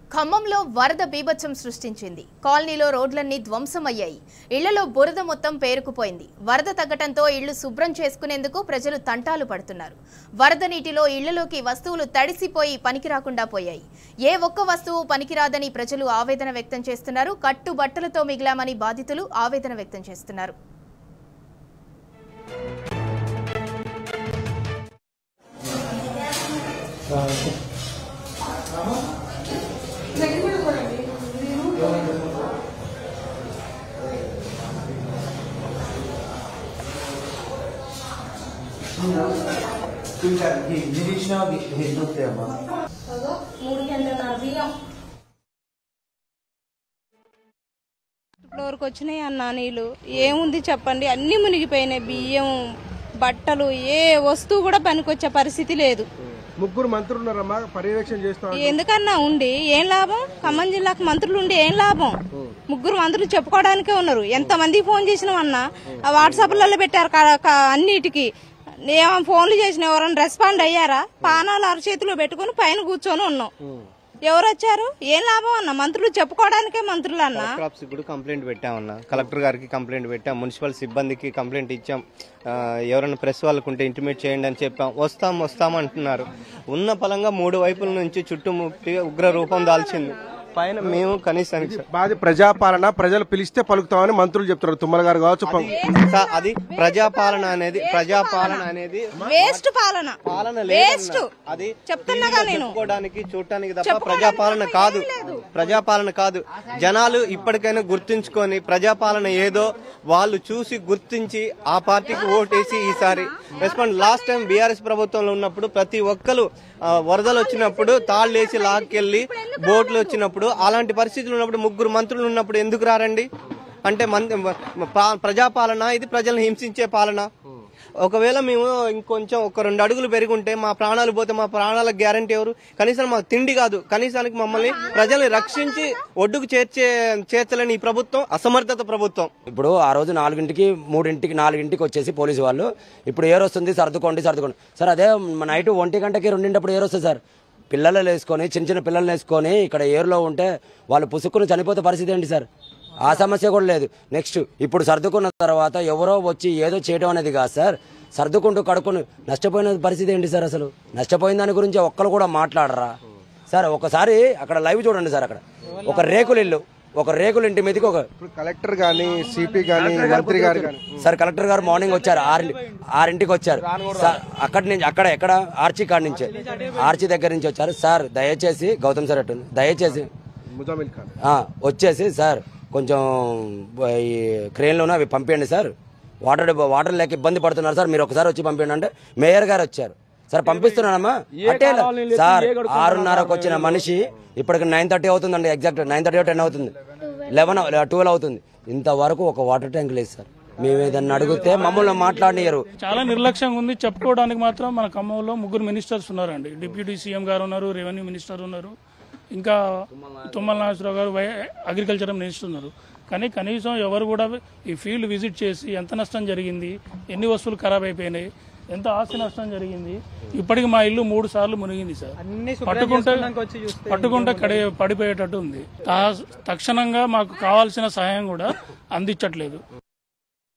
ఖమ్మంలో వరద బీభత్సం సృష్టించింది కాలనీలో రోడ్లన్నీ ధ్వంసమయ్యాయి ఇళ్లలో బురద మొత్తం పేరుకుపోయింది వరద తగ్గటంతో ఇళ్లు శుభ్రం చేసుకునేందుకు ప్రజలు తంటాలు పడుతున్నారు వరద నీటిలో ఇళ్లలోకి వస్తువులు తడిసిపోయి పనికి రాకుండా పోయాయి ఏ ఒక్క వస్తువు పనికిరాదని ప్రజలు ఆవేదన వ్యక్తం చేస్తున్నారు కట్టు బట్టలతో మిగిలామని బాధితులు ఆవేదన వ్యక్తం చేస్తున్నారు చూశారు ఇది చూసినా ఇది చూస్తాయమ్మా అదో మూడు గంటల బియ్యం ఫ్లోర్కి వచ్చినాయి అన్న నీళ్ళు ఏముంది చెప్పండి అన్ని మునిగిపోయినాయి బియ్యం బట్టలు ఏ వస్తువు కూడా పనికొచ్చే పరిస్థితి లేదు ముగ్గురు మంత్రులు ఉన్నారమ్మా పర్యవేక్షణ చేస్తాం ఎందుకన్నా ఉండి ఏం లాభం ఖమ్మం జిల్లాకు మంత్రులు ఉండి ఏం లాభం ముగ్గురు మంత్రులు చెప్పుకోవడానికే ఉన్నారు ఎంత మందికి ఫోన్ చేసినామన్నా ఆ వాట్సాప్లలో పెట్టారు కా- కా- అన్నిటికి ఏమో ఫోన్లు చేసిన ఎవరైనా రెస్పాండ్ అయ్యారా పానాలు అరచేతిలో పెట్టుకుని పైన కూర్చొని ఉన్నాం ఎవరు వచ్చారు ఏం లాభం అన్న మంత్రులు చెప్పుకోవడానికే మంత్రులు అన్న క్రాప్స్ కూడా కంప్లైంట్ పెట్టామన్న కలెక్టర్ గారికి కంప్లైంట్ పెట్టాం మున్సిపల్ సిబ్బందికి కంప్లైంట్ ఇచ్చాం ఆ, ఎవరైనా ప్రెస్ వాళ్ళకు ఉంటే ఇంటిమేట్ చేయండి అని చెప్పాం వస్తాం వస్తాం అంటున్నారు ఉన్న పలంగా మూడు వైపుల నుంచి చుట్టుముట్టి ఉగ్ర రూపం దాల్చింది పైన మేము కనీసానికి సార్ బాధ ప్రజాపాలన ప్రజలు పిలిస్తే పలుకుతామని మంత్రులు చెప్తున్నారు తుమ్మల గారు కావచ్చు పం- సా- అది ప్రజాపాలన అనేది ప్రజాపాలన అనేది వేస్ట్ పాలన పాలన వేస్ట్ లేదన్న. అది చెప్తున్నాగా నేను చెప్పుకోవడానికి చూడటానికి తప్ప ప్రజాపాలన కాదు ప్రజాపాలన కాదు జనాలు ఇప్పటికైనా గుర్తుంచుకొని ప్రజాపాలన ఏదో వాళ్ళు చూసి గుర్తించి ఆ పార్టీకి ఓటేసి ఈసారి రెస్పాండ్ లాస్ట్ టైం బీఆర్ఎస్ ప్రభుత్వంలో ఉన్నప్పుడు ప్రతి ఒక్కరు ఆ, వరదలు వచ్చినప్పుడు తాళ్ళేసి లాక్కెళ్ళి బోట్లు వచ్చినప్పుడు అలాంటి పరిస్థితులు ఉన్నప్పుడు ముగ్గురు మంత్రులు ఉన్నప్పుడు ఎందుకు రారండి అంటే మన్ పా- ప్రజాపాలన ఇది ప్రజలను హింసించే పాలన ఒకవేళ మేము ఇంకొంచెం ఒక రెండు అడుగులు పెరుగుంటే మా ప్రాణాలు పోతే మా ప్రాణాలకు గ్యారంటీ ఎవరు కనీసం మాకు తిండి కాదు కనీసానికి మమ్మల్ని ప్రజల్ని రక్షించి ఒడ్డుకు చేర్చే చేర్చలేని ఈ ప్రభుత్వం అసమర్థత ప్రభుత్వం ఇప్పుడు ఆ రోజు నాలుగింటికి మూడింటికి నాలుగింటికి వచ్చేసి పోలీసు వాళ్ళు ఇప్పుడు ఏరు వస్తుంది సర్దుకోండి సర్దుకోండి సార్ అదే నైట్ ఒంటి గంటకి రెండింటప్పుడు ఏరు వస్తుంది సార్ పిల్లలు వేసుకొని చిన్న చిన్న పిల్లల్ని వేసుకొని ఇక్కడ ఏరులో ఉంటే వాళ్ళు పుసుక్కుని చనిపోతే పరిస్థితి ఏంటి సార్ ఆ సమస్య కూడా లేదు నెక్స్ట్ ఇప్పుడు సర్దుకున్న తర్వాత ఎవరో వచ్చి ఏదో చేయడం అనేది కాదు సార్ సర్దుకుంటూ కడుక్కొని నష్టపోయిన పరిస్థితి ఏంటి సార్ అసలు నష్టపోయిన దాని గురించి ఒక్కరు కూడా మాట్లాడరా సార్ ఒకసారి అక్కడ లైవ్ చూడండి సార్ అక్కడ ఒక రేకులు ఇల్లు ఒక రేకుల ఇంటి మీదకి ఒక ఇప్పుడు కలెక్టర్ గాని సిపి గాని మంత్రి గారు గాని సార్ కలెక్టర్ గారు మార్నింగ్ వచ్చారు ఆరింటి ఆరింటికి వచ్చారు సార్ అక్కడి నుంచి అక్కడ ఎక్కడ ఆర్చి కాడి నుంచి ఆర్చి దగ్గర నుంచి వచ్చారు సార్ దయచేసి గౌతమ్ సార్ అట్టుంది దయచేసి ముజామిల్ ఖాన్ ఆ, వచ్చేసి సార్ కొంచెం ఈ క్రెయిన్లోనే అవి పంపించండి సార్ వాటర్ వాటర్ లేక ఇబ్బంది పడుతున్నారు సార్ మీరు ఒకసారి వచ్చి పంపించండి అంటే మేయర్ గారు వచ్చారు సార్ పంపిస్తున్నానమ్మా అట్టే లే- సార్ ఆరున్నరకు వచ్చిన మనిషి ఇప్పటికి నైన్ థర్టీ అవుతుందండి ఎగ్జాక్ట్ నైన్ థర్టీ టెన్ అవుతుంది లెవెన్ ట్వెల్వ్ అవుతుంది ఇంతవరకు ఒక వాటర్ ట్యాంక్ లేదు సార్ మేము ఏదన్నా అడిగితే మమ్మల్ని మాట్లాడినారు చాలా నిర్లక్ష్యంగా ఉంది చెప్పుకోవడానికి మాత్రం మన ఖమ్మంలో ముగ్గురు మినిస్టర్స్ ఉన్నారండి డిప్యూటీ సీఎం గారు ఉన్నారు రెవెన్యూ మినిస్టర్ ఉన్నారు ఇంకా తుమ్మల నాగేశ్వరరావు గారు వై అగ్రికల్చర్ మినిస్టర్ ఉన్నారు కానీ కనీసం ఎవరు కూడా ఈ ఫీల్డ్ విజిట్ చేసి ఎంత నష్టం జరిగింది ఎన్ని వస్తువులు ఖరాబ్ అయిపోయినాయి ఎంత ఆస్తి నష్టం జరిగింది ఇప్పటికి మా ఇల్లు మూడు సార్లు మునిగింది సార్ పట్టుకుంటే పట్టుకుంటే కడి పడిపోయేటట్టు ఉంది తా- తక్షణంగా మాకు కావాల్సిన సహాయం కూడా అందించట్లేదు